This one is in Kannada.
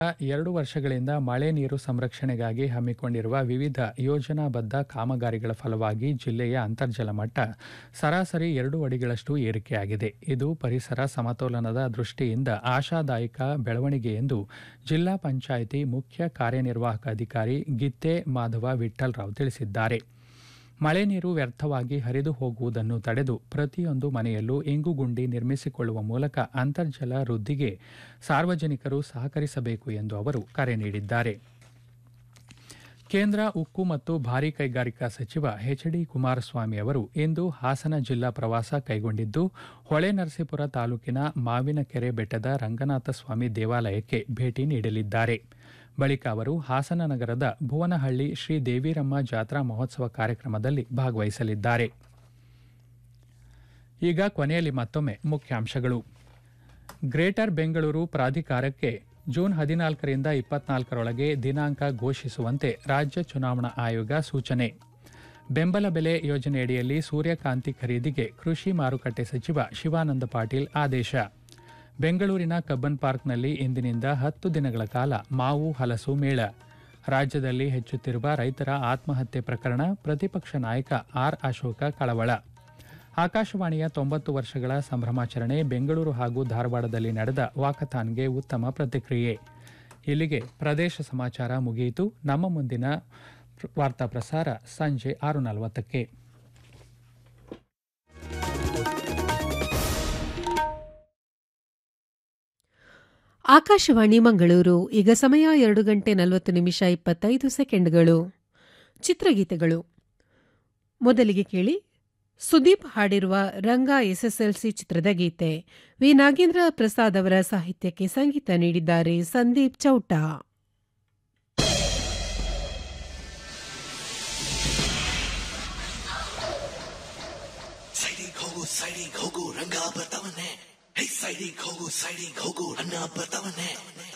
ಎರಡು ವರ್ಷಗಳಿಂದ ಮಳೆ ನೀರು ಸಂರಕ್ಷಣೆಗಾಗಿ ಹಮ್ಮಿಕೊಂಡಿರುವ ವಿವಿಧ ಯೋಜನಾಬದ್ಧ ಕಾಮಗಾರಿಗಳ ಫಲವಾಗಿ ಜಿಲ್ಲೆಯ ಅಂತರ್ಜಲ ಮಟ್ಟ ಸರಾಸರಿ ಎರಡು ಅಡಿಗಳಷ್ಟು ಏರಿಕೆಯಾಗಿದೆ ಇದು ಪರಿಸರ ಸಮತೋಲನದ ದೃಷ್ಟಿಯಿಂದ ಆಶಾದಾಯಕ ಬೆಳವಣಿಗೆ ಎಂದು ಜಿಲ್ಲಾ ಪಂಚಾಯಿತಿ ಮುಖ್ಯ ಕಾರ್ಯನಿರ್ವಾಹಕ ಅಧಿಕಾರಿ ಗಿತ್ತೆ ಮಾಧವ ವಿಠ್ಠಲರಾವ್ ತಿಳಿಸಿದ್ದಾರೆ ಮಳೆ ನೀರು ವ್ಯರ್ಥವಾಗಿ ಹರಿದು ಹೋಗುವುದನ್ನು ತಡೆದು ಪ್ರತಿಯೊಂದು ಮನೆಯಲ್ಲೂ ಇಂಗುಗುಂಡಿ ನಿರ್ಮಿಸಿಕೊಳ್ಳುವ ಮೂಲಕ ಅಂತರ್ಜಲ ವೃದ್ಧಿಗೆ ಸಾರ್ವಜನಿಕರು ಸಹಕರಿಸಬೇಕು ಎಂದು ಅವರು ಕರೆ ನೀಡಿದ್ದಾರೆ ಕೇಂದ್ರ ಉಕ್ಕು ಮತ್ತು ಭಾರೀ ಕೈಗಾರಿಕಾ ಸಚಿವ ಎಚ್ ಡಿ ಕುಮಾರಸ್ವಾಮಿ ಅವರು ಇಂದು ಹಾಸನ ಜಿಲ್ಲಾ ಪ್ರವಾಸ ಕೈಗೊಂಡಿದ್ದು ಹೊಳೆನರಸೀಪುರ ತಾಲೂಕಿನ ಮಾವಿನಕೆರೆ ಬೆಟ್ಟದ ರಂಗನಾಥ ಸ್ವಾಮಿ ದೇವಾಲಯಕ್ಕೆ ಭೇಟಿ ನೀಡಲಿದ್ದಾರೆ ಬಳಿಕ ಅವರು ಹಾಸನ ನಗರದ ಭುವನಹಳ್ಳಿ ಶ್ರೀ ದೇವಿರಮ್ಮ ಜಾತ್ರಾ ಮಹೋತ್ಸವ ಕಾರ್ಯಕ್ರಮದಲ್ಲಿ ಭಾಗವಹಿಸಲಿದ್ದಾರೆ ಈಗ ಕೊನೆಯಲ್ಲಿ ಮತ್ತೊಮ್ಮೆ ಮುಖ್ಯಾಂಶಗಳು ಗ್ರೇಟರ್ ಬೆಂಗಳೂರು ಪ್ರಾಧಿಕಾರಕ್ಕೆ ಜೂನ್ ಹದಿನಾಲ್ಕರಿಂದ ಇಪ್ಪತ್ನಾಲ್ಕರೊಳಗೆ ದಿನಾಂಕ ಘೋಷಿಸುವಂತೆ ರಾಜ್ಯ ಚುನಾವಣಾ ಆಯೋಗ ಸೂಚನೆ ಬೆಂಬಲ ಬೆಲೆ ಯೋಜನೆಯಡಿಯಲ್ಲಿ ಸೂರ್ಯಕಾಂತಿ ಖರೀದಿಗೆ ಕೃಷಿ ಮಾರುಕಟ್ಟೆ ಸಚಿವ ಶಿವಾನಂದ ಪಾಟೀಲ್ ಆದೇಶ ಬೆಂಗಳೂರಿನ ಕಬ್ಬನ್ ಪಾರ್ಕ್ನಲ್ಲಿ ಇಂದಿನಿಂದ ಹತ್ತು ದಿನಗಳ ಕಾಲ ಮಾವು ಹಲಸು ಮೇಳ ರಾಜ್ಯದಲ್ಲಿ ಹೆಚ್ಚುತ್ತಿರುವ ರೈತರ ಆತ್ಮಹತ್ಯೆ ಪ್ರಕರಣ ಪ್ರತಿಪಕ್ಷ ನಾಯಕ ಆರ್ ಅಶೋಕ ಕಳವಳ ಆಕಾಶವಾಣಿಯ ತೊಂಬತ್ತು ವರ್ಷಗಳ ಸಂಭ್ರಮಾಚರಣೆ ಬೆಂಗಳೂರು ಹಾಗೂ ಧಾರವಾಡದಲ್ಲಿ ನಡೆದ ವಾಕಥಾನ್ಗೆ ಉತ್ತಮ ಪ್ರತಿಕ್ರಿಯೆ ಇಲ್ಲಿಗೆ ಪ್ರದೇಶ ಸಮಾಚಾರ ಮುಗಿಯಿತು ನಮ್ಮ ಮುಂದಿನ ವಾರ್ತಾ ಪ್ರಸಾರ ಸಂಜೆ ಆರು ನಲವತ್ತಕ್ಕೆ ಆಕಾಶವಾಣಿ ಮಂಗಳೂರು ಈಗ ಸಮಯ ಎರಡು ಗಂಟೆ ನಲವತ್ತು ನಿಮಿಷ ಇಪ್ಪತ್ತೈದು ಸೆಕೆಂಡ್ಗಳು ಚಿತ್ರಗೀತೆಗಳು ಮೊದಲಿಗೆ ಕೇಳಿ ಸುದೀಪ್ ಹಾಡಿರುವ ರಂಗ ಎಸ್ಎಸ್ಎಲ್ಸಿ ಚಿತ್ರದ ಗೀತೆ ವಿ ನಾಗೇಂದ್ರ ಪ್ರಸಾದ್ ಅವರ ಸಾಹಿತ್ಯಕ್ಕೆ ಸಂಗೀತ ನೀಡಿದ್ದಾರೆ ಸಂದೀಪ್ ಚೌಟಾ ಸೈಡಿಗೆ ಹೋಗು ಸೈಡಿಗೆ ಹೋಗು ರಂಗ ಬರ್ತಾವನೆ ಹೇ ಸೈಡಿಗೆ ಹೋಗು ಸೈಡಿಗೆ ಹೋಗು ಅನ್ನ ಬರ್ತಾವನೆ